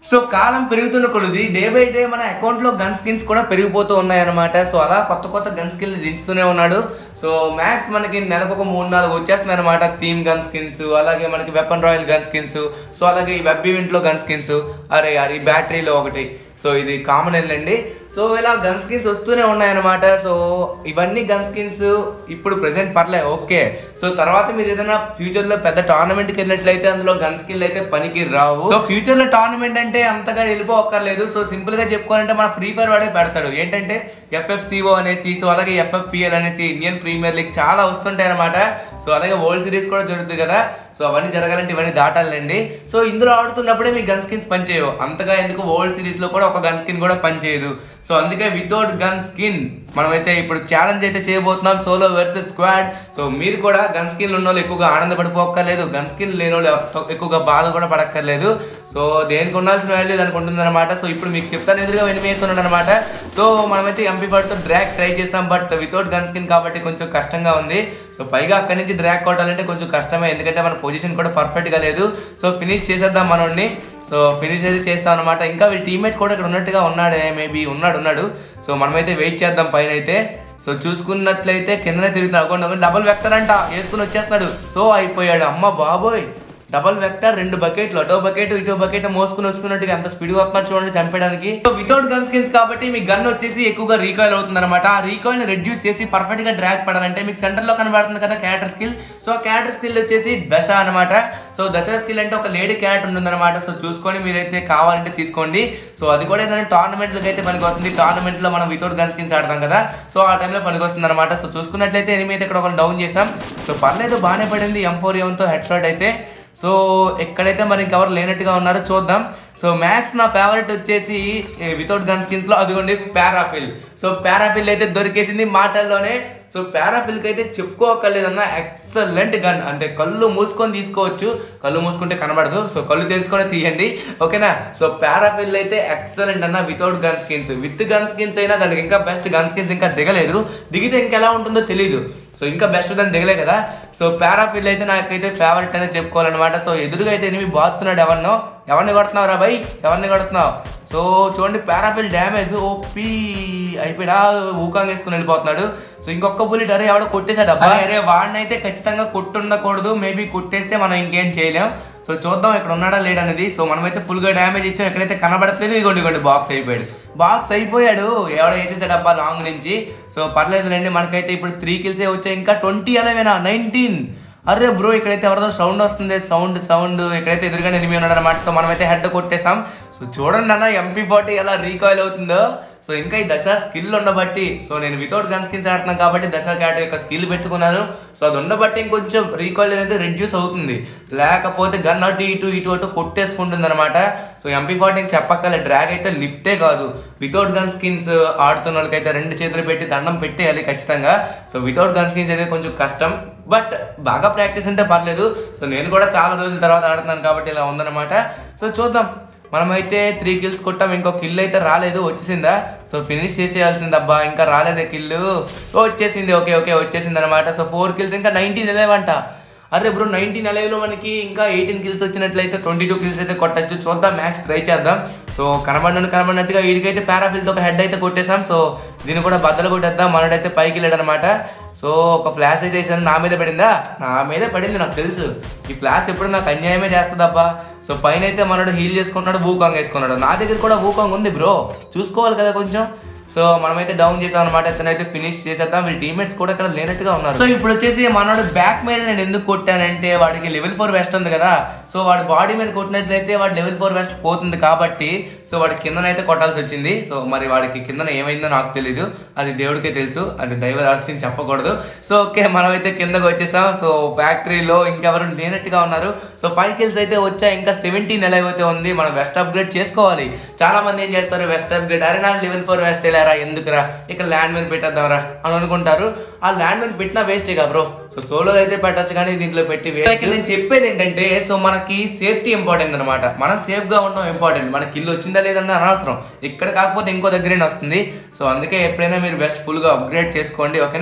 So కాలం పెరుగుతున్న కొలది డే బై డే మన అకౌంట్ లో గన్ స్కిన్స్ కూడా పెరిగిపోతూ ఉన్నాయన్నమాట సో అలా కొత్త కొత్త గన్ స్కిన్ దించుతూనే ఉన్నాడు సో మ్యాక్స్ మనకి నెలకు ఒక మూడు నాలుగు వచ్చేస్తున్నాయి అనమాట థీమ్ గన్ స్కిన్స్ అలాగే మనకి weapon royal gun skins so అలాగే ఈ వెబ్ ఈవెంట్ లో గన్ స్కిన్స్ అరే అరే ఈ బ్యాటరీలో ఒకటి సో ఇది కామన్ అండి సో ఇలా గన్ స్కిన్స్ వస్తూనే ఉన్నాయన్నమాట సో ఇవన్నీ గన్ స్కిన్స్ ఇప్పుడు ప్రెసెంట్ పర్లే ఓకే సో తర్వాత మీరు ఏదైనా ఫ్యూచర్ లో పెద్ద టోర్నమెంట్ కి వెళ్ళినట్లయితే అందులో గన్ స్కిల్ అయితే పనికి రావు సో ఫ్యూచర్ లో టోర్నమెంట్ అంటే అంతగా వెళ్ళిపోక్కర్లేదు సో సింపుల్ గా చెప్పుకోవాలంటే మన ఫ్రీ ఫైర్ వాడే పెడతాడు ఏంటంటే ఎఫ్ఎఫ్సిఓ అనేసి సో అలాగే ఎఫ్ఎఫ్పిఎల్ అనేసి ఇండియన్ ప్రీమియర్ లీగ్ చాలా వస్తుంటాయి అనమాట సో అలాగే వరల్డ్ సిరీస్ కూడా జరుగుతుంది కదా సో అవన్నీ జరగాలంటే ఇవన్నీ దాటాలండి సో ఇందులో ఆడుతున్నప్పుడే మీ గన్ స్కిన్స్ పనిచేయవు అంతగా ఎందుకు వరల్డ్ సిరీస్ లో కూడా ఒక గన్ స్కిన్ కూడా పనిచేయదు సో అందుకే వితౌట్ గన్ స్కిన్ మనమైతే ఇప్పుడు ఛాలెంజ్ అయితే చేయబోతున్నాం సోలో వర్సెస్ స్క్వాడ్ సో మీరు కూడా గన్ స్కిన్ ఉన్న వాళ్ళు ఎక్కువగా ఆనందపడిపోక్కర్లేదు గన్ స్కిన్ లేని వాళ్ళు ఎక్కువగా బాధ కూడా పడక్కర్లేదు సో దేనికి ఉండాల్సిన వాల్యూ దానికి ఉంటుంది అనమాట సో ఇప్పుడు మీకు చెప్తాను ఎదురుగా వెనిమేస్తున్నాడు అనమాట సో మనమైతే ఎంపీ తో డ్రాక్ ట్రై చేసాం బట్ వితౌట్ గన్ స్కిన్ కాబట్టి కొంచెం కష్టంగా ఉంది సో పైగా అక్కడి నుంచి డ్రాక్ కొట్టాలంటే కొంచెం కష్టమే ఎందుకంటే మన పొజిషన్ కూడా పర్ఫెక్ట్ గా లేదు సో ఫినిష్ చేసేద్దాం మనోడిని సో ఫినిష్ అయితే చేస్తాం అనమాట ఇంకా వీళ్ళ టీమ్మేట్ కూడా ఇక్కడ ఉన్నట్టుగా ఉన్నాడే మేబీ ఉన్నాడు ఉన్నాడు సో మనమైతే వెయిట్ చేద్దాం పైన అయితే సో చూసుకున్నట్లయితే కిందనే తిరుగుతున్నాడు ఒక డబుల్ వెక్టర్ అంట వేసుకుని వచ్చేస్తున్నాడు సో అయిపోయాడు అమ్మ బాబోయ్ డబల్ వెక్టర్ రెండు బకెట్లు అటో బకెట్ ఇటో బకెట్ మోసుకుని వస్తున్నట్టుగా ఎంత స్పీడ్ వస్తున్నారు చూడండి చంపడానికి వితౌట్ గన్ స్కిన్స్ కాబట్టి మీ గన్ వచ్చేసి ఎక్కువగా రీకాయిల్ అవుతుంది అనమాట ఆ రీకాయిల్ రెడ్యూస్ చేసి పర్ఫెక్ట్ గా డ్రాగ్ పడాలంటే మీకు సెంటర్ లో కనబడుతుంది కదా character skill so character skill వచ్చేసి దశ అనమాట సో దశ స్కిల్ అంటే ఒక లేడీ క్యారెక్టర్ ఉంటుంది అనమాట సో చూసుకొని మీరైతే కావాలంటే తీసుకోండి సో అది కూడా ఏదైనా టోర్నమెంట్లకి అయితే పనికి వస్తుంది టోర్నమెంట్ లో మనం వితౌట్ గన్ స్కిన్స్ ఆడతాం కదా సో ఆ టైంలో పనికి వస్తుంది అనమాట సో చూసుకున్నట్లయితే ఎనిమిది అయితే ఇక్కడ ఒక డౌన్ చేసాం సో పర్లేదు బాగానే పడింది ఎం ఫోర్ తో హెడ్ షాట్ అయితే సో ఎక్కడైతే మరి ఇంకెవరు లేనట్టుగా ఉన్నారో చూద్దాం సో మ్యాక్స్ నా ఫేవరెట్ వచ్చేసి వితౌట్ గన్ స్కిన్స్ లో అదిగోండి పారాఫిల్ సో పారాఫిల్ అయితే దొరికేసింది మాటల్లోనే సో పారాఫిల్కి అయితే చెప్పుకోకర్లేదన్న ఎక్సలెంట్ గన్ అంటే కళ్ళు మూసుకొని తీసుకోవచ్చు కళ్ళు మూసుకుంటే కనబడదు సో కళ్ళు తెలుసుకొని తీయండి ఓకేనా సో పారాఫిల్ అయితే ఎక్సలెంట్ అన్న without gun skins with gun skins అయినా దానికి ఇంకా బెస్ట్ గన్ స్కిన్స్ ఇంకా దిగలేదు దిగితే ఇంకెలా ఉంటుందో తెలియదు సో ఇంకా బెస్ట్ దాన్ని దిగలే కదా సో పారాఫిల్ అయితే నాకైతే ఫేవరెట్ అనేది చెప్పుకోవాలన్నమాట సో ఎదురుగా అయితే ఎనిమిది బాగుతున్నాడు ఎవరినో ఎవరిని కొడుతున్నావు రా బై ఎవరిని కొడుతున్నావు సో చూడండి పారాఫిల్ డ్యామేజ్ ఓపీ అయిపోయా ఊకాంగ్ వేసుకుని వెళ్ళిపోతున్నాడు సో ఇంకొక బుల్లెట్ అరే ఎవడో కొట్టేశాడు అబ్బా అరే వాడిని అయితే ఖచ్చితంగా కొట్టుండకూడదు మేబీ కొట్టేస్తే మనం ఇంకేం చేయలేం సో చూద్దాం ఇక్కడ ఉన్నాడా లేడనేది సో మనమైతే ఫుల్ గా డ్యామేజ్ ఇచ్చాం ఎక్కడైతే కనబడట్లేదు ఇదిగోండి ఇదిగోండి బాక్స్ అయిపోయాడు బాక్స్ అయిపోయాడు ఎవడో వేసేసాడు అబ్బా లాంగ్ నుంచి సో పర్లేదులేండి మనకైతే ఇప్పుడు త్రీ కిల్సే వచ్చాయి ఇంకా ట్వంటీ ఎలవేనా నైన్టీన్ అరే బ్రో ఇక్కడైతే ఎవరిదో సౌండ్ వస్తుంది సౌండ్ సౌండ్ ఇక్కడైతే ఎదురుగా ఎనిమి ఉన్నాడు అనమాట సో మనమైతే హెడ్ కొట్టేసాం సో చూడండి అన్న ఎంపీ ఫార్టీ ఎలా రీకాయిల్ అవుతుందో సో ఇంకా ఈ దశ స్కిల్ ఉండబట్టి సో నేను వితౌట్ గన్ స్కిన్స్ ఆడుతున్నాను కాబట్టి దశ క్యాట్ యొక్క స్కిల్ పెట్టుకున్నాను సో అది ఉండబట్టి ఇంకొంచెం రీకాయిల్ అనేది రెడ్యూస్ అవుతుంది లేకపోతే గన్ అటు ఇటు ఇటు అటు కొట్టేసుకుంటుంది అనమాట సో ఎంపీ ఫార్టీ చెప్పక్కలే డ్రాగ్ అయితే లిఫ్టే కాదు వితౌట్ గన్ స్కిన్స్ ఆడుతున్న వాళ్ళకైతే రెండు చేతులు పెట్టి దండం పెట్టేయాలి ఖచ్చితంగా సో వితౌట్ గన్ స్కిన్స్ అయితే కొంచెం కష్టం బట్ బాగా ప్రాక్టీస్ ఉంటే పర్లేదు సో నేను కూడా చాలా రోజుల తర్వాత ఆడుతున్నాను కాబట్టి ఇలా ఉందన్నమాట సో చూద్దాం మనమైతే త్రీ కిల్స్ కొట్టాం ఇంకో కిల్ అయితే రాలేదు వచ్చేసిందా సో ఫినిష్ చేసేయాల్సిందబ్బా ఇంకా రాలేదే కిల్లు సో వచ్చేసింది ఓకే ఓకే వచ్చేసింది అనమాట సో ఫోర్ కిల్స్ ఇంకా నైన్టీన్ ఎలెవంట అరే బ్రో నైన్టీన్ లో మనకి ఇంకా ఎయిటీన్ కిల్స్ వచ్చినట్లయితే ట్వంటీ టూ కిల్స్ అయితే కొట్టచ్చు చూద్దాం మ్యాచ్ ట్రై చేద్దాం సో కనబడిన కనబడినట్టుగా వీడికైతే పారాఫిల్తో ఒక హెడ్ అయితే కొట్టేసాం సో దీన్ని కూడా బద్దలు కొట్టేద్దాం మనడైతే పైకి వెళ్ళాడు అనమాట సో ఒక ఫ్లాష్ అయితే వేసాను నా మీద పడిందా నా మీద పడింది నాకు తెలుసు ఈ ఫ్లాష్ ఎప్పుడు నాకు అన్యాయమే చేస్తుందబ్బా సో పైన అయితే మనడు హీల్ చేసుకున్నాడు వూకాంగ్ వేసుకున్నాడు నా దగ్గర కూడా వూకాంగ్ ఉంది బ్రో చూసుకోవాలి కదా కొంచెం సో మనమైతే డౌన్ చేసాం అనమాట ఇతనైతే ఫినిష్ చేసేద్దాం వీళ్ళ టీమేట్స్ కూడా ఇక్కడ లేనట్టుగా ఉన్నారు సో ఇప్పుడు వచ్చేసి మనోడు బ్యాక్ మీద నేను ఎందుకు కొట్టానంటే వాడికి లెవెల్ ఫోర్ వెస్ట్ ఉంది కదా సో వాడి బాడీ మీద కొట్టినట్లయితే వాడి లెవెల్ ఫోర్ వెస్ట్ పోతుంది కాబట్టి సో వాడి కిందనైతే కొట్టాల్సి వచ్చింది సో మరి వాడికి కిందన ఏమైందో నాకు తెలీదు అది దేవుడికే తెలుసు అది దైవ రహస్యం చెప్పకూడదు సో ఓకే మనమైతే కిందకు వచ్చేసాం సో ఫ్యాక్టరీలో ఇంకెవరు లేనట్టుగా ఉన్నారు సో ఫైవ్ కిల్స్ అయితే వచ్చాయి ఇంకా సెవెంటీన్ ఎలా అయితే ఉంది మనం వెస్ట్ అప్గ్రేడ్ చేసుకోవాలి చాలా మంది ఏం చేస్తారు వెస్ట్ అప్గ్రేడ్ అరే నా లెవెల్ ఫోర్ వెస్ట్ వెళ్ళారా ఎందుకురా ఇక్కడ ల్యాండ్ మైన్ పెట్టేద్దాంరా అని అనుకుంటారు ఆ ల్యాండ్ మైన్ పెట్టినా వేస్టే కదా బ్రో సో సోలో అయితే పెట్టచ్చు కానీ దీంట్లో పెట్టి వేస్ట్ నేను చెప్పేది ఏంటంటే సో మనకి సేఫ్టీ ఇంపార్టెంట్ అనమాట మనం సేఫ్ గా ఉండడం ఇంపార్టెంట్ మనకి ఇల్లు వచ్చిందా లేదన్న అనవసరం ఇక్కడ కాకపోతే ఇంకో దగ్గరే వస్తుంది సో అందుకే ఎప్పుడైనా మీరు బెస్ట్ ఫుల్ గా అప్గ్రేడ్ చేసుకోండి ఓకేనా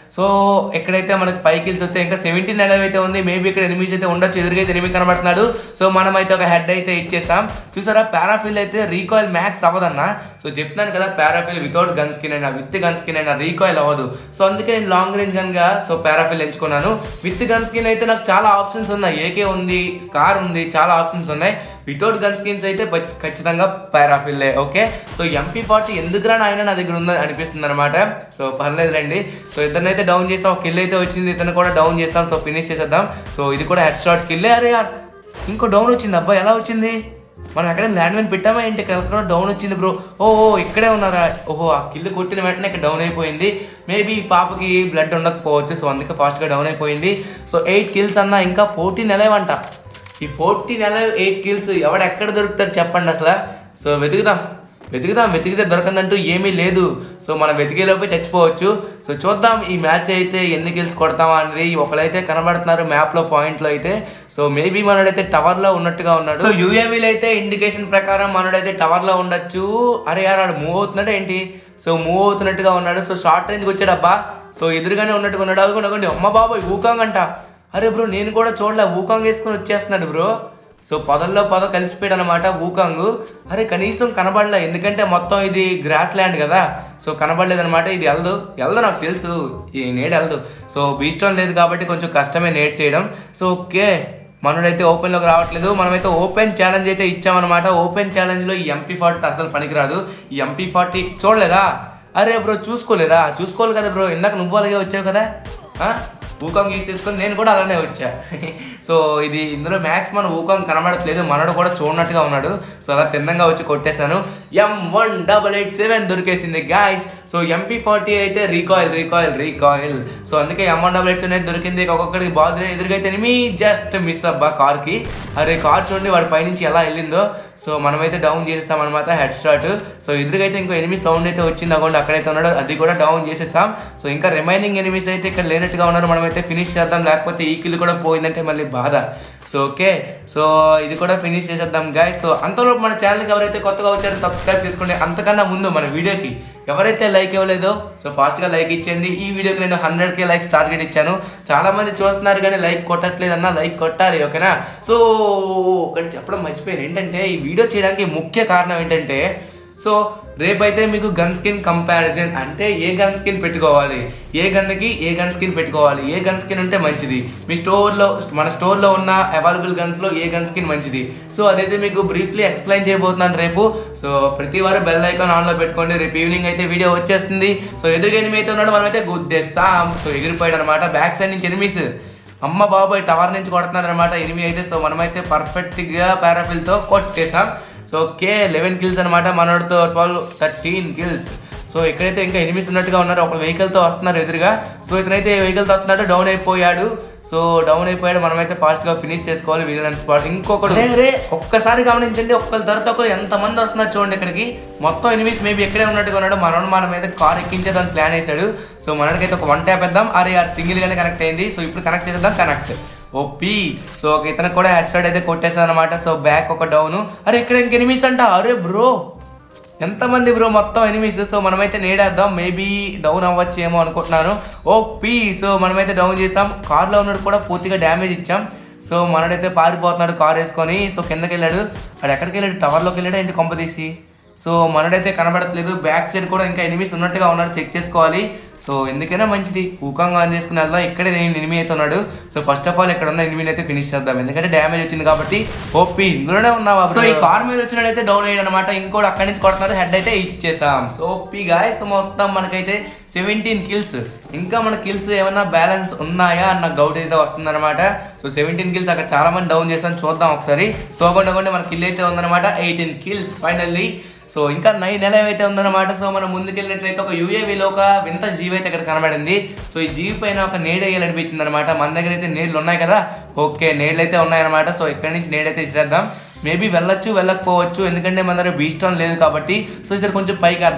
సో ఎక్కడైతే మనకి ఫైవ్ కిల్స్ వచ్చాయి ఇంకా సెవెంటీన్ ఎలవ్ అయితే ఉంది మేబీ ఇక్కడ ఎనిమిస్ అయితే ఉండొచ్చు ఎదురుగైతే ఎనిమిది కనబడుతున్నాడు సో మనం అయితే ఒక హెడ్ అయితే ఇచ్చేసాం చూసారా పారాఫిల్ అయితే రీకాయిల్ మ్యాక్స్ అవ్వదన్న సో చెప్తున్నాను కదా పారాఫిల్ వితౌట్ గన్ స్కిన్ అయినా విత్ గన్ స్కిన్ అయినా రీకాయిల్ అవ్వదు సో అందుకే నేను లాంగ్ రేంజ్ గన్ గా సో పారాఫిల్ ఎంచుకున్నాను విత్ గన్ స్కిన్ అయితే నాకు చాలా ఆప్షన్స్ ఉన్నాయి ఏకే ఉంది స్కార్ ఉంది చాలా ఆప్షన్స్ ఉన్నాయి వితౌట్ గన్ స్కిన్స్ అయితే పచ్- ఖచ్చితంగా పారాఫిల్లే ఓకే సో ఎంపీ ఫార్టీ ఎందుకురా ఆయన నా దగ్గర ఉందని అనిపిస్తుంది అనమాట సో పర్లేదులేండి సో ఇతనైతే డౌన్ చేసాం ఒక కిల్ అయితే వచ్చింది ఇతను కూడా డౌన్ చేస్తాం సో ఫినిష్ చేసేద్దాం సో ఇది కూడా హెడ్ షాట్ కిల్లే అరే యార్ ఇంకో డౌన్ వచ్చింది అబ్బా ఎలా వచ్చింది మనం ఎక్కడ ల్యాండ్ మైన్ పెట్టామా ఏంటి ఇక్కడ ఎక్కడ డౌన్ వచ్చింది బ్రో ఓ ఓ, ఇక్కడే ఉన్నారా ఓహో ఆ కిల్లు కొట్టిన వెంటనే ఇక్కడ డౌన్ అయిపోయింది మేబీ ఈ పాపకి బ్లడ్ ఉండకపోవచ్చు సో అందుకే ఫాస్ట్గా డౌన్ అయిపోయింది సో ఎయిట్ కిల్స్ అన్న ఇంకా ఫోర్టీన్ ఎలవంట ఈ ఫోర్టీన్ ఎలవ్ ఎయిట్ కిల్స్ ఎవడు ఎక్కడ దొరుకుతారు చెప్పండి అసలు సో వెతుకుదాం వెతుకుదాం వెతికితే దొరకందంటూ ఏమీ లేదు సో మనం వెతికేలోపే చచ్చిపోవచ్చు సో చూద్దాం ఈ మ్యాచ్ అయితే ఎన్ని కిల్స్ కొడతామా అనేది ఒకరైతే కనబడుతున్నారు మ్యాప్ లో పాయింట్ లో అయితే సో మేబీ మనడైతే టవర్ లో ఉన్నట్టుగా ఉన్నాడు సో యూఏవీలో అయితే ఇండికేషన్ ప్రకారం మనడైతే టవర్ లో ఉండొచ్చు అరే యార్ ఆడు మూవ్ అవుతున్నాడు ఏంటి సో మూవ్ అవుతున్నట్టుగా ఉన్నాడు సో షార్ట్ రేంజ్కి వచ్చాడబ్బా సో ఎదురుగానే ఉన్నట్టుగా ఉన్నాడు అదిగోండి అదిగోండి అమ్మ బాబాయ్ ఊకాంగ్ అంట అరే బ్రో నేను కూడా చూడలే ఊకాంగ్ వేసుకుని వచ్చేస్తున్నాడు బ్రో సో పొదల్లో పొద కలిసిపోయాడు అనమాట ఊకాంగ్ అరే కనీసం కనబడలే ఎందుకంటే మొత్తం ఇది గ్రాస్ ల్యాండ్ కదా సో కనబడలేదు అనమాట ఇది వెళ్దు వెళ్దు నాకు తెలుసు ఈ నేడు వెళ్దు సో బీస్టోన్ లేదు కాబట్టి కొంచెం కష్టమే నేట్ చేయడం సో ఓకే మనోడైతే ఓపెన్లోకి రావట్లేదు మనమైతే ఓపెన్ ఛాలెంజ్ అయితే ఇచ్చామన్నమాట ఓపెన్ ఛాలెంజ్లో ఈ ఎంపీ ఫార్టీ అసలు పనికిరాదు ఈ ఎంపీ ఫార్టీ చూడలేదా అరే బ్రో చూసుకోలేదా చూసుకోవాలి కదా బ్రో ఇందాక నువ్వు అలాగే వచ్చావు కదా ఆ? ఊకాంగ్ యూస్ చేసుకొని నేను కూడా అలానే వచ్చా సో ఇది ఇందులో మ్యాక్స్ మన ఊకాంగ్ కనబడట్లేదు మనడు కూడా చూడనట్టుగా ఉన్నాడు సో అలా తిన్నంగా వచ్చి కొట్టేశాను M one double eight seven దొరికేసింది గాయస్ సో ఎంపీ ఫార్టీ అయితే రీకాయిల్ రీకాయిల్ రీకాయిల్ సో అందుకే M one double eight seven దొరికింది ఒక్కొక్కడికి బాధ ఎదురుగైతే మీ జస్ట్ మిస్ అబ్బా కార్కి అరే కార్ చూడండి వాడి పైనుంచి ఎలా వెళ్ళిందో సో మనమైతే డౌన్ చేసేసాం అనమాట హెడ్ స్టార్ట్ సో ఎదురుగైతే ఇంకో ఎనిమిది సౌండ్ అయితే వచ్చింది అకౌంట్ అక్కడైతే ఉన్నాడు అది కూడా డౌన్ చేసేసాం సో ఇంకా రిమైనింగ్ ఎనిమిస్ అయితే ఇక్కడ లేనట్టుగా ఉన్నారు మనమైతే ఫినిష్ చేద్దాం లేకపోతే ఈ కిల్ కూడా పోయిందంటే మళ్ళీ బాధ సో ఓకే సో ఇది కూడా ఫినిష్ చేసేద్దాం గాయ్ సో అంతలోపు మన ఛానల్కి ఎవరైతే కొత్తగా వచ్చారో సబ్స్క్రైబ్ చేసుకోండి అంతకన్నా ముందు మన వీడియోకి ఎవరైతే లైక్ ఇవ్వలేదో సో ఫాస్ట్గా లైక్ ఇచ్చేయండి ఈ వీడియోకి నేను హండ్రెడ్ కే లైక్స్ టార్గెట్ ఇచ్చాను చాలా మంది చూస్తున్నారు కానీ లైక్ కొట్టట్లేదన్నా లైక్ కొట్టాలి ఓకేనా సో ఒకటి చెప్పడం మర్చిపోయాను ఏంటంటే ఈ వీడియో చేయడానికి ముఖ్య కారణం ఏంటంటే సో రేపైతే మీకు గన్ స్కిన్ కంపారిజన్ అంటే ఏ గన్ స్కిన్ పెట్టుకోవాలి ఏ గన్కి ఏ గన్ స్కిన్ పెట్టుకోవాలి ఏ గన్ స్కిన్ ఉంటే మంచిది మీ స్టోర్లో మన స్టోర్లో ఉన్న అవైలబుల్ గన్స్లో ఏ గన్ స్కిన్ మంచిది సో అదైతే మీకు బ్రీఫ్లీ ఎక్స్ప్లెయిన్ చేయబోతున్నాను రేపు సో ప్రతి వారం బెల్ ఐకాన్ ఆన్లో పెట్టుకోండి రేపు ఈవినింగ్ అయితే వీడియో వచ్చేస్తుంది సో ఎదురుగా ఎనిమిది అయితే ఉన్నాడు మనమైతే గుద్దేస్తాం సో ఎగిరిపోయాడు అనమాట బ్యాక్ సైడ్ నుంచి ఎనిమిస్ అమ్మ బాబాయ్ టవర్ నుంచి కొడుతున్నారు అనమాట ఎనిమిది అయితే సో మనమైతే పర్ఫెక్ట్గా పారాఫిల్తో కొట్టేసాం సో ఓకే లెవెన్ కిల్స్ అనమాట మనోడితో ట్వెల్వ్ థర్టీన్ కిల్స్ సో ఎక్కడైతే ఇంకా ఎనిమిస్ ఉన్నట్టుగా ఉన్నారు ఒక వెహికల్తో వస్తున్నారు ఎదురుగా సో ఇతనైతే వెహికల్తో వస్తున్నాడు డౌన్ అయిపోయాడు సో డౌన్ అయిపోయాడు మనమైతే ఫాస్ట్గా ఫినిష్ చేసుకోవాలి వీలైన స్పాట్ ఇంకొకటి రే రే ఒక్కసారి గమనించండి ఒక్కరి తర్వాత ఒకరు ఎంతమంది వస్తున్నారు చూడండి ఇక్కడికి మొత్తం ఎనిమిస్ మేబీ ఎక్కడే ఉన్నట్టుగా ఉన్నాడు మనోడు మన మీద కార్ ఎక్కించేదాన్ని ప్లాన్ వేసాడు సో మనకైతే ఒక వన్ ట్యాప్ వేద్దాం అరే ఆర్ సింగిల్ గానే కనెక్ట్ అయింది సో ఇప్పుడు కనెక్ట్ చేసేద్దాం కనెక్ట్ ఓపి సో ఒక ఇతను కూడా హెడ్ షాట్ అయితే కొట్టేసాను అనమాట సో బ్యాక్ ఒక డౌన్ అరే ఇక్కడ ఇంక ఎనిమిస్ అంట అరే బ్రో ఎంతమంది బ్రో మొత్తం ఎనిమిస్ సో మనమైతే నేడేద్దాం మేబీ డౌన్ అవ్వచ్చేమో అనుకుంటున్నాను ఓ పీ సో మనమైతే డౌన్ చేసాం కార్లో ఉన్నాడు కూడా పూర్తిగా డ్యామేజ్ ఇచ్చాం సో మనడైతే పారిపోతున్నాడు కార్ వేసుకొని సో కిందకి వెళ్ళాడు వాడు ఎక్కడికి వెళ్ళాడు టవర్లోకి వెళ్ళాడు ఏంటి కొంప తీసి సో మనడైతే కనబడట్లేదు బ్యాక్ సైడ్ కూడా ఇంకా ఎనిమిస్ ఉన్నట్టుగా ఉన్నారు చెక్ చేసుకోవాలి సో ఎందుకైనా మంచిది ఊకంగా ఆన్ చేసుకుని వెళ్దాం ఇక్కడే నేను ఎనిమి అయితే ఉన్నాడు సో ఫస్ట్ ఆఫ్ ఆల్ ఇక్కడ ఉన్న ఎనిమిని అయితే ఫినిష్ చేద్దాం ఎందుకంటే డ్యామేజ్ వచ్చింది కాబట్టి ఓపీ ఇందులోనే ఉన్నావా సో ఈ కార్ మీద వచ్చినట్టయితే డౌన్ అయ్యాడు అనమాట ఇంకోటి అక్కడి నుంచి కొడుతున్నారు హెడ్ అయితే ఇచ్చేసాం సో ఓపీ గాయస్ మొత్తం మనకైతే సెవెంటీన్ కిల్స్ ఇంకా మన కిల్స్ ఏమైనా బ్యాలెన్స్ ఉన్నాయా అన్న డౌట్ అయితే వస్తుందన్నమాట సో సెవెంటీన్ కిల్స్ అక్కడ చాలా మంది డౌన్ చేస్తాను చూద్దాం ఒకసారి సో కొండ మన కిల్ అయితే ఉందన్నమాట ఎయిటీన్ కిల్స్ ఫైనల్లీ సో ఇంకా నైన్ నెల ఏవైతే ఉందన్నమాట సో మనం ముందుకెళ్ళినట్లయితే ఒక యూఏవీలో ఒక వింత జీవి అయితే ఇక్కడ కనబడింది సో ఈ జీవి పైన ఒక నేడు వేయాలనిపించింది అనమాట మన దగ్గర అయితే నేళ్ళు ఉన్నాయి కదా ఓకే నేళ్ళు అయితే ఉన్నాయన్నమాట సో ఇక్కడ నుంచి నేడైతే ఇచ్చేద్దాం మేబీ వెళ్ళొచ్చు వెళ్ళకపోవచ్చు ఎందుకంటే మన దగ్గర బీస్టాన్ లేదు కాబట్టి సో ఈసారి కొంచెం పైకి వేద్దాం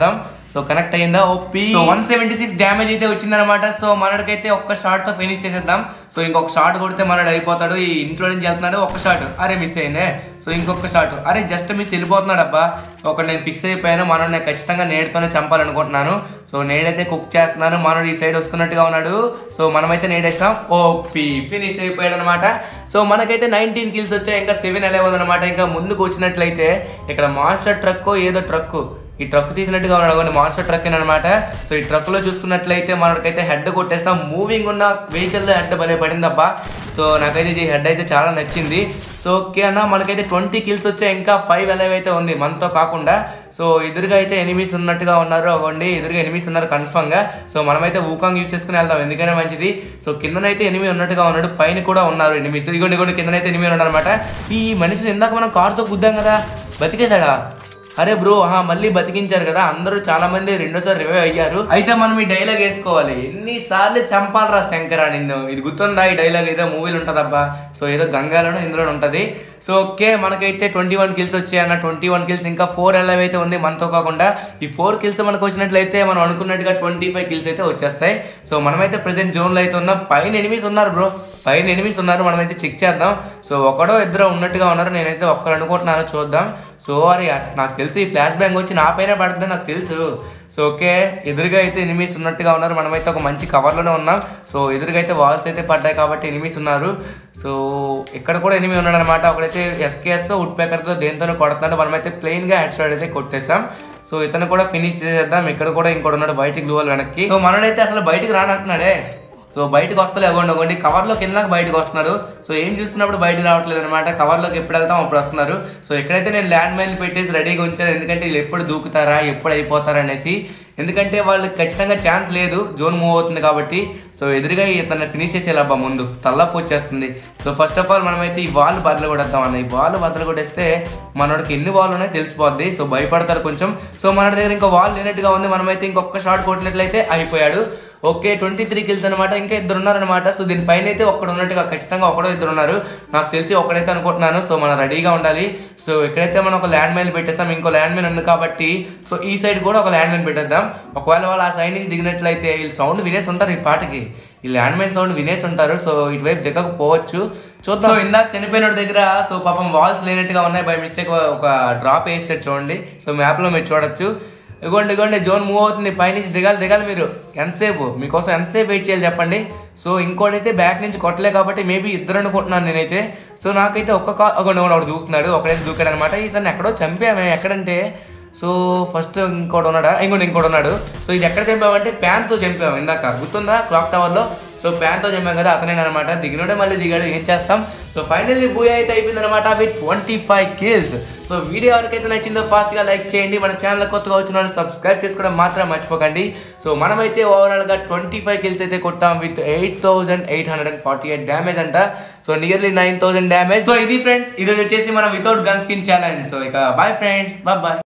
సో కనెక్ట్ అయ్యిందా OP so one seventy six damage అయితే వచ్చిందనమాట సో మనడికైతే ఒక్క షాట్ తో ఫినిష్ చేసేద్దాం సో ఇంకొక షాట్ కొడితే మనడు అయిపోతాడు ఈ ఇంట్లో నుంచి వెళ్తున్నాడు ఒక షాట్ అరే మిస్ అయిందే సో ఇంకొక షాట్ అరే జస్ట్ మిస్ వెళ్ళిపోతున్నాడు అబ్బా ఒక నేను ఫిక్స్ అయిపోయాను మనోడు నేను ఖచ్చితంగా నేడుతోనే చంపాలనుకుంటున్నాను సో నేడైతే కుక్ చేస్తున్నాను మనోడు ఈ సైడ్ వస్తున్నట్టుగా ఉన్నాడు సో మనమైతే నేడేస్తాం ఓపీ ఫినిష్ అయిపోయాడు అనమాట సో మనకైతే నైన్టీన్ కిల్స్ వచ్చాయి ఇంకా సెవెన్ ఎలా ఉందన్నమాట ఇంకా ముందుకు వచ్చినట్లయితే ఇక్కడ మాస్టర్ ట్రక్ ఏదో ట్రక్ ఈ ట్రక్ తీసినట్టుగా ఉన్నాడు కొన్ని మాన్స్టర్ ట్రక్ అనమాట సో ఈ ట్రక్ లో చూసుకున్నట్లయితే మనకైతే హెడ్ కొట్టేస్తాం మూవింగ్ ఉన్న వెహికల్ హెడ్ భలే పడిందబ్బా సో నాకైతే ఈ హెడ్ అయితే చాలా నచ్చింది సో ఓకే అన్న మనకైతే ట్వంటీ కిల్స్ వచ్చాయి ఇంకా ఫైవ్ ఎలవ్ అయితే ఉంది మనతో కాకుండా సో ఎదురుగా అయితే ఎనిమిస్ ఉన్నట్టుగా ఉన్నారు అవ్వండి ఎదురుగా ఎనిమిస్ ఉన్నారు కన్ఫర్మ్ గా సో మనమైతే ఊకాంగ్ యూస్ చేసుకుని వెళ్దాం ఎందుకైనా మంచిది సో కిందనైతే ఎనిమి ఉన్నట్టుగా ఉన్నాడు పైన కూడా ఉన్నారు ఎనిమిస్ ఇదిగోండి ఇదిగోండి కిందనైతే ఎనిమి ఉన్నాడు అనమాట ఈ మనిషిని ఇందాక మనం కార్తో గుద్దాం కదా బతికేశాడా అరే బ్రో ఆహా మళ్ళీ బతికించారు కదా అందరూ చాలా మంది రెండోసారి రివైవ్ అయ్యారు అయితే మనం ఈ డైలాగ్ వేసుకోవాలి ఎన్నిసార్లు చంపాలరా శంకరా నిన్ను ఇది గుర్తుందా ఈ డైలాగ్ ఏదో మూవీలు ఉంటుందబ్బా సో ఏదో గంగాలోనో ఇందులో ఉంటది సో ఓకే మనకైతే ట్వంటీ వన్ కిల్స్ వచ్చాయన్న ట్వంటీ వన్ కిల్స్ ఇంకా ఫోర్ ఎలవ్ అయితే ఉంది మనతో కాకుండా ఈ ఫోర్ కిల్స్ మనకు వచ్చినట్లయితే మనం అనుకున్నట్టుగా ట్వంటీ ఫైవ్ కిల్స్ అయితే వచ్చేస్తాయి సో మనమైతే ప్రెసెంట్ జోన్లో అయితే ఉన్నాం పైన ఎనిమిస్ ఉన్నారు బ్రో పైన ఎనిమిస్ ఉన్నారు మనమైతే చెక్ చేద్దాం సో ఒకడో ఇద్దరు ఉన్నట్టుగా ఉన్నారు నేనైతే ఒక్కరు అనుకుంటున్నాను చూద్దాం సో అరే నాకు తెలుసు ఈ ఫ్లాష్ బ్యాంగ్ వచ్చి నా పైన పడుతుంది నాకు తెలుసు సో ఓకే ఎదురుగా అయితే ఎనిమిస్ ఉన్నట్టుగా ఉన్నారు మనమైతే ఒక మంచి కవర్లోనే ఉన్నాం సో ఎదురుగా అయితే వాల్స్ అయితే పడ్డాయి కాబట్టి ఎనిమిస్ ఉన్నారు సో ఇక్కడ కూడా ఎనిమి ఉన్నాడు అనమాట ఒకడైతే ఎస్కేఎస్ వుడ్ పేకర్తో దేంతోనే కొడుతున్నాడు మనమైతే ప్లెయిన్గా హెడ్ షాట్ అయితే కొట్టేసాం సో ఇతను కూడా ఫినిష్ చేసేద్దాం ఇక్కడ కూడా ఇంకోటి ఉన్నాడు బయటికి గ్లూవల్ వెనక్కి సో మనడైతే అసలు బయటికి రానంటున్నాడే సో బయటకు వస్తలే అవ్వండి అవ్వండి కవర్లోకి వెళ్ళినాక బయటకు వస్తున్నారు సో ఏం చూస్తున్నప్పుడు బయటకు రావట్లేదు అనమాట కవర్లోకి ఎప్పుడు వెళ్తాం అప్పుడు వస్తున్నారు సో ఎక్కడైతే నేను ల్యాండ్ మైన్ పెట్టేసి రెడీగా ఉంచాను ఎందుకంటే వీళ్ళు ఎప్పుడు దూకుతారా ఎప్పుడు అయిపోతారా అనేసి ఎందుకంటే వాళ్ళకి ఖచ్చితంగా ఛాన్స్ లేదు జోన్ మూవ్ అవుతుంది కాబట్టి సో ఎదురుగా ఇతను ఫినిష్ చేసేలాబ్బా ముందు తల్లపు వచ్చేస్తుంది సో ఫస్ట్ ఆఫ్ ఆల్ మనమైతే ఈ వాల్ బదులు కొడేద్దాం అన్న ఈ వాల్ బదులు కొట్టేస్తే మనోడికి ఎన్ని వాల్ ఉన్నాయో తెలిసిపోద్ది సో భయపడతారు కొంచెం సో మన దగ్గర ఇంకా వాల్ లేనట్టుగా ఉంది మనమైతే ఇంకొక షాట్ కొట్టినట్లయితే అయిపోయాడు ఓకే ట్వంటీ త్రీ కిల్స్ అనమాట ఇంకా ఇద్దరు ఉన్నారనమాట సో దీనిపైన అయితే ఒక్కడు ఉన్నట్టుగా ఖచ్చితంగా ఒకడో ఇద్దరు ఉన్నారు నాకు తెలిసి ఒకడైతే అనుకుంటున్నాను సో మనం రెడీగా ఉండాలి సో ఎక్కడైతే మనం ఒక ల్యాండ్ మైన్ పెట్టేస్తాం ఇంకో ల్యాండ్ మైన్ ఉంది కాబట్టి సో ఈ సైడ్ కూడా ఒక ల్యాండ్ మైన్ పెట్టేద్దాం ఒకవేళ వాళ్ళు ఆ సైడ్ నుంచి దిగినట్లయితే వీళ్ళు సౌండ్ వినేసి ఉంటారు ఈ పాటకి ఈ ల్యాండ్ మైన్ సౌండ్ వినేసి ఉంటారు సో ఇటువైపు దిగకపోవచ్చు చూద్దాం సో ఇందాక చనిపోయిన దగ్గర సో పాపం వాల్స్ లేనట్టుగా ఉన్నాయి బై మిస్టేక్ ఒక డ్రాప్ వేసాడు చూడండి సో మ్యాప్లో మీరు చూడొచ్చు ఇగోండి ఇగోండి జోన్ మూవ్ అవుతుంది పైనుంచి దిగాలి దిగాలి మీరు ఎంతసేపు మీకోసం ఎంతసేపు వెయిట్ చేయాలి చెప్పండి సో ఇంకోటైతే బ్యాక్ నుంచి కొట్టలే కాబట్టి మేబీ ఇద్దరు అనుకుంటున్నాను నేనైతే సో నాకైతే ఒక్క కా ఒకటి ఒకడు దూకుతున్నాడు ఒకడైతే దూకాడు అనమాట ఇతను ఎక్కడో చంపామే ఎక్కడంటే సో ఫస్ట్ ఇంకోటి ఉన్నాడా ఇంకోటి ఇంకోటి ఉన్నాడు సో ఇది ఎక్కడ చంపామంటే ప్యాన్తో చంపాము ఇందాక గుర్తుందా క్లాక్ టవర్లో సో ప్యాన్తో చంపాం కదా అతనే అనమాట దిగినోడే మళ్ళీ దిగాడు ఏం చేస్తాం సో ఫైనల్లీ బూయ్ అయితే అయిపోయింది అనమాట with twenty five kills so video ఎవరికైతే నచ్చిందో ఫాస్ట్గా లైక్ చేయండి మన ఛానల్ కొత్తగా వచ్చిన వాళ్ళు సబ్స్క్రైబ్ చేసుకోవడం మాత్రం మర్చిపోకండి సో మనమైతే ఓవరాల్గా ట్వంటీ ఫైవ్ కిల్స్ అయితే కొట్టాం with eight thousand eight hundred and forty eight damage అంట so nearly nine thousand damage so ఇది ఫ్రెండ్స్ ఈరోజు వచ్చేసి మనం without gun skin challenge so ఇక బాయ్ ఫ్రెండ్స్ బాయ్ బాయ్